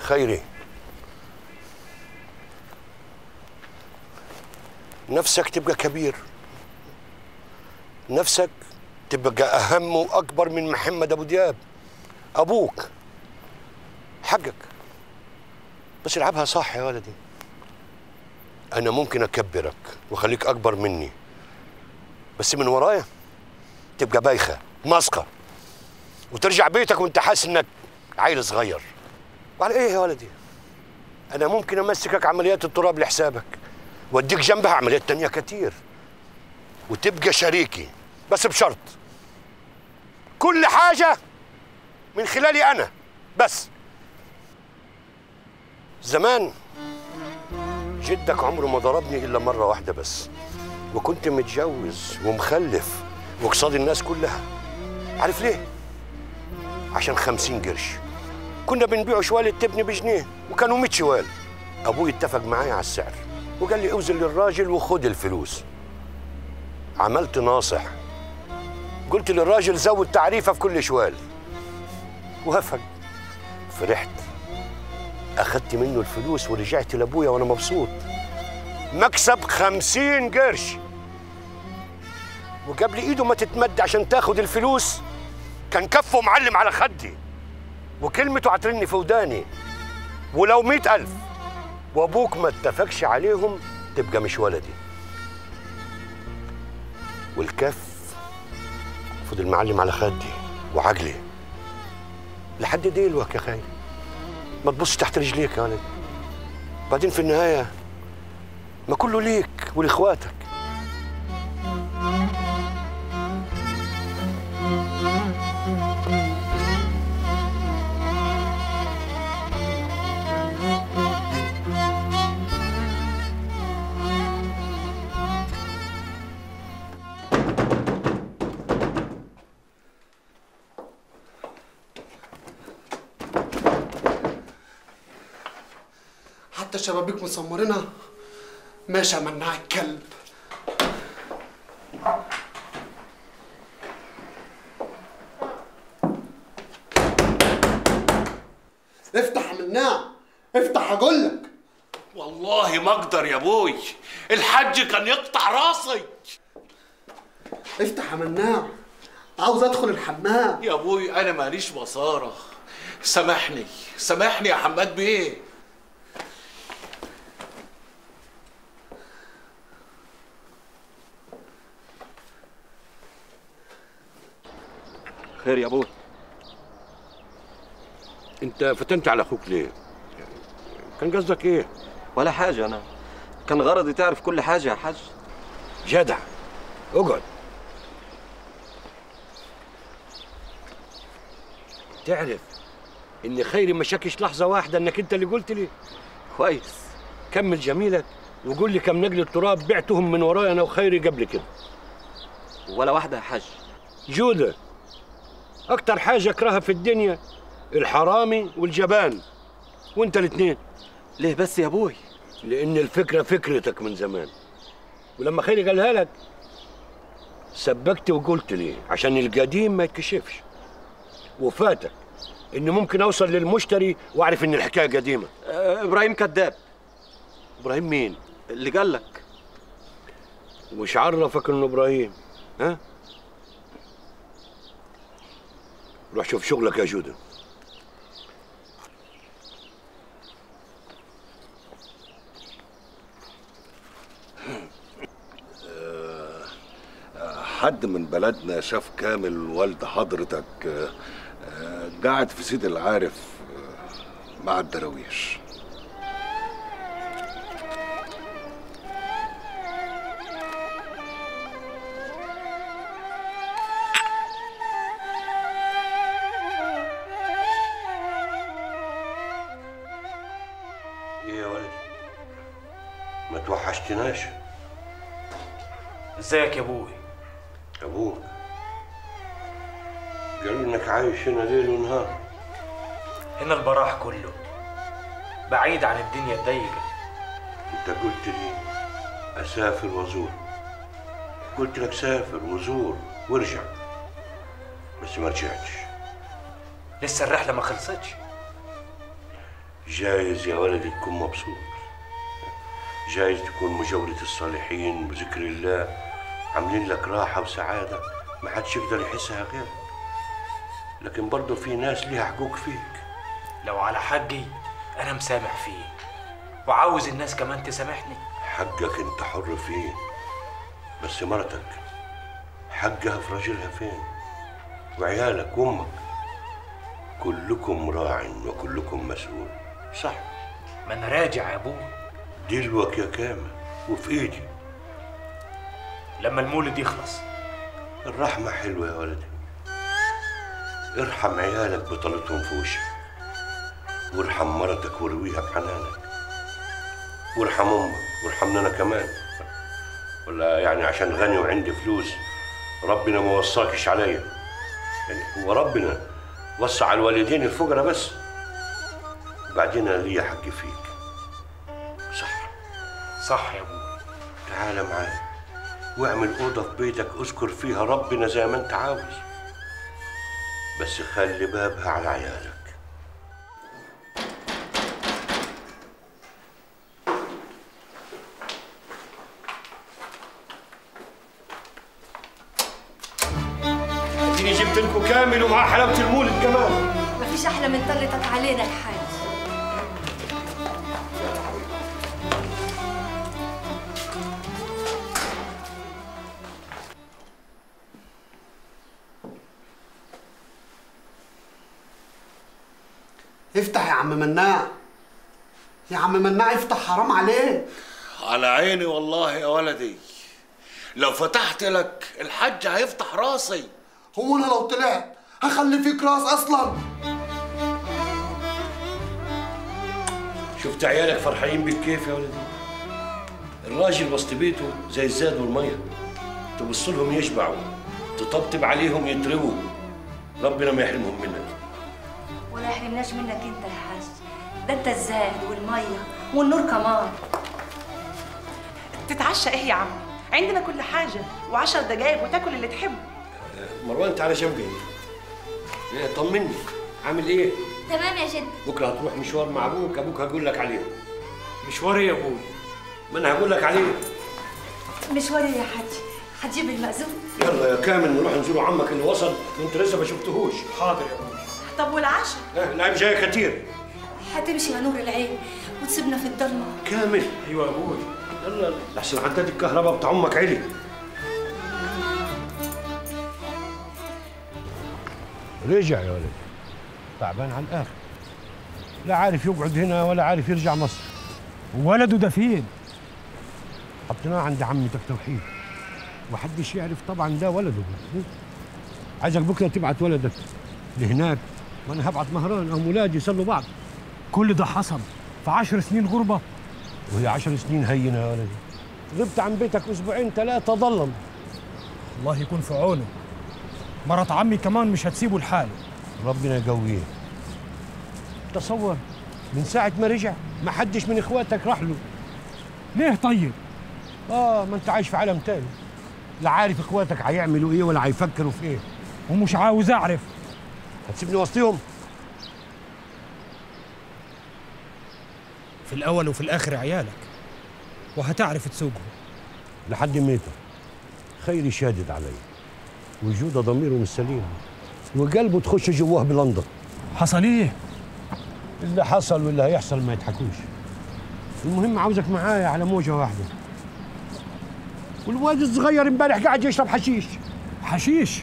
خيري نفسك تبقى كبير نفسك تبقى أهم وأكبر من محمد أبو دياب أبوك حقك بس العبها صح يا ولدي أنا ممكن أكبرك وأخليك أكبر مني بس من ورايا تبقى بايخة مسقة وترجع بيتك وانت حاسس انك عيل صغير وعلى ايه يا ولدي انا ممكن امسكك عمليات التراب لحسابك واديك جنبها عمليات تانية كتير وتبقى شريكي بس بشرط كل حاجة من خلالي أنا بس زمان جدك عمره ما ضربني إلا مرة واحدة بس وكنت متجوز ومخلف وقصاد الناس كلها عارف ليه؟ عشان خمسين قرش كنا بنبيعوا شوال التبن بجنيه وكانوا 100 شوال ابوي اتفق معايا على السعر وقال لي اوزن للراجل وخد الفلوس عملت ناصح قلت للراجل زود تعريفه في كل شوال وافق فرحت اخدت منه الفلوس ورجعت لابويا وانا مبسوط مكسب خمسين قرش وقبل ايده ما تتمد عشان تاخد الفلوس كان كفه معلم على خدي وكلمته هترن في وداني ولو مئة ألف وأبوك ما اتفقش عليهم تبقى مش ولدي والكف فضل معلم على خدي وعجلي لحد ديلوك يا خاي ما تبص تحت رجليك يا ولد بعدين في النهاية ما كله ليك ولإخواتك حتى الشبابيك مسمرينها ماشي يا مناع الكلب افتح يا مناع افتح اقول لك والله ما اقدر يا ابوي الحج كان يقطع راسي افتح يا مناع عاوز ادخل الحمام يا ابوي انا ماليش بصاره سامحني سامحني يا حماد بيه خير يا ابوي انت فتنت على اخوك ليه؟ كان قصدك ايه؟ ولا حاجه انا كان غرضي تعرف كل حاجه يا حاج جدع اقعد تعرف ان خيري ما شكش لحظه واحده انك انت اللي قلت لي كويس كمل جميلك وقول لي كم نقل التراب بعتهم من ورايا انا وخيري قبل كده ولا واحده يا حاج جوده اكتر حاجه اكرهها في الدنيا الحرامي والجبان وانت الاثنين ليه بس يا ابوي لان الفكره فكرتك من زمان ولما خيري قالها لك سبكت وقلت لي عشان القديم ما يتكشفش وفاتك ان ممكن اوصل للمشتري واعرف ان الحكايه قديمه آه ابراهيم كذاب ابراهيم مين اللي قال لك وش عرفك انه ابراهيم ها روح شوف شغلك يا جوده حد من بلدنا شاف كامل والد حضرتك آه، آه، قاعد في سيد العارف آه، مع الدراويش ايه يا ولد ما توحشتناش ازيك يا ابوي ابوك قالوا انك عايش هنا ليل ونهار هنا البراح كله بعيد عن الدنيا الضيقة انت قلت لي اسافر وازور قلت لك سافر وزور وارجع بس ما رجعتش لسه الرحلة ما خلصتش جايز يا ولدي تكون مبسوط جايز تكون مجاورة الصالحين وذكر الله عاملين لك راحة وسعادة ما حدش يقدر يحسها غيرك لكن برضه في ناس ليها حقوق فيك لو على حقي انا مسامح فيه وعاوز الناس كمان تسامحني حقك انت حر فيه بس مرتك حقها في راجلها فين وعيالك وامك كلكم راع وكلكم مسؤول صح ما انا راجع يا ابوي دلوك يا كامل وفي ايدي لما المولد يخلص الرحمة حلوة يا ولدي ارحم عيالك بطلتهم في وشك وارحم مرتك ورويها بحنانك وارحم امك وارحمنا انا كمان ولا يعني عشان غني وعندي فلوس ربنا ما وصاكش عليا يعني هو ربنا وصى على الوالدين الفقراء بس وبعدين انا ليا حق فيك صح صح يا ابوي تعال معايا واعمل أوضة في بيتك اذكر فيها ربنا زي ما انت عاوز بس خلي بابها على عيالك اديني جبت لكم كامل ومع حلاوة المولد كمان مفيش احلى من طلتك علينا يا حاج افتح يا عم مناع يا عم مناع افتح حرام عليك على عيني والله يا ولدي لو فتحت لك الحج هيفتح راسي هو انا لو طلعت هخلي فيك راس اصلا شفت عيالك فرحانين بيك كيف يا ولدي الراجل وسط بيته زي الزاد والميه تبص لهم يشبعوا تطبطب عليهم يترووا ربنا ما يحرمهم منك ولا يحرمناش منك انت يا حاج ده انت الزاد والميه والنور كمان تتعشى ايه يا عم عندنا كل حاجة وعشر دقايق وتاكل اللي تحبه مروان تعالى جنبي ايه طمني عامل ايه تمام يا جد بكره هتروح مشوار مع ابوك ابوك هقول لك عليه مشواري يا ابوي ما انا هقول لك عليه مشواري يا حاج هتجيب المأذون يلا يا كامل نروح نزور عمك اللي وصل وانت لسه ما شفتهوش حاضر يا ابوي طب والعشاء اه العيب جاي كتير هتمشي يا نور العين وتسيبنا في الضلمه كامل ايوه يا ابوي يلا لحسن عداد الكهرباء بتاع امك علي رجع يا ولد تعبان على الاخر لا عارف يقعد هنا ولا عارف يرجع مصر ولده ده فين؟ حطيناه عند عمتك توحيد ومحدش يعرف طبعا ده ولده عايزك بكره تبعت ولدك لهناك وانا هبعت مهران او مولاد يصلوا بعض كل ده حصل في عشر سنين غربة وهي عشر سنين هينه يا ولدي غبت عن بيتك اسبوعين ثلاثه ضلم الله يكون في عونه مرات عمي كمان مش هتسيبه لحاله ربنا يقويه تصور من ساعة ما رجع ما حدش من اخواتك راح له ليه طيب؟ اه ما انت عايش في عالم تاني لا عارف اخواتك هيعملوا ايه ولا هيفكروا في ايه ومش عاوز اعرف هتسيبني وسطيهم في الاول وفي الاخر عيالك وهتعرف تسوقهم لحد ميته خيري شادد علي وجوده ضميره مش سليم وقلبه تخش جواه بلندن حصل ايه؟ اللي حصل واللي هيحصل ما يضحكوش المهم عاوزك معايا على موجة واحدة والواد الصغير امبارح قاعد يشرب حشيش حشيش